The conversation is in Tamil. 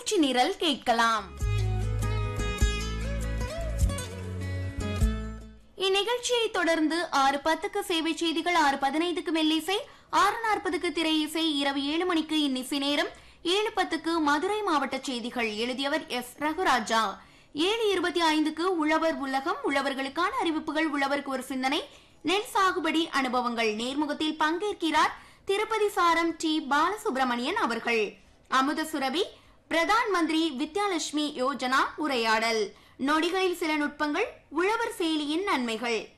நிகழ்ச்சி நிரல் கேட்கலாம் இந்நிகழ்ச்சியை தொடர்ந்து ஆறு பத்துக்கு சேவை செய்திகள் ஆறு பதினைந்துக்கு மெல்லிசை ஆறு நாற்பதுக்கு திரை இசை இரவு ஏழு மணிக்கு இன்னிசை நேரம் ஏழு பத்துக்கு மதுரை மாவட்ட செய்திகள் எழுதியவர் எஸ் ரகுராஜா ஏழு இருபத்தி ஐந்துக்கு உழவர் உலகம் உழவர்களுக்கான அறிவிப்புகள் உழவருக்கு ஒரு சிந்தனை நெல் சாகுபடி அனுபவங்கள் நேர்முகத்தில் பங்கேற்கிறார் திருப்பதி சாரம் டி பாலசுப்ரமணியன் அவர்கள் அமுத சுரபி பிரதான் மந்திரி வித்யாலட்சுமி யோஜனா உரையாடல் நொடிகளில் சில நுட்பங்கள் உழவர் செயலியின் நன்மைகள்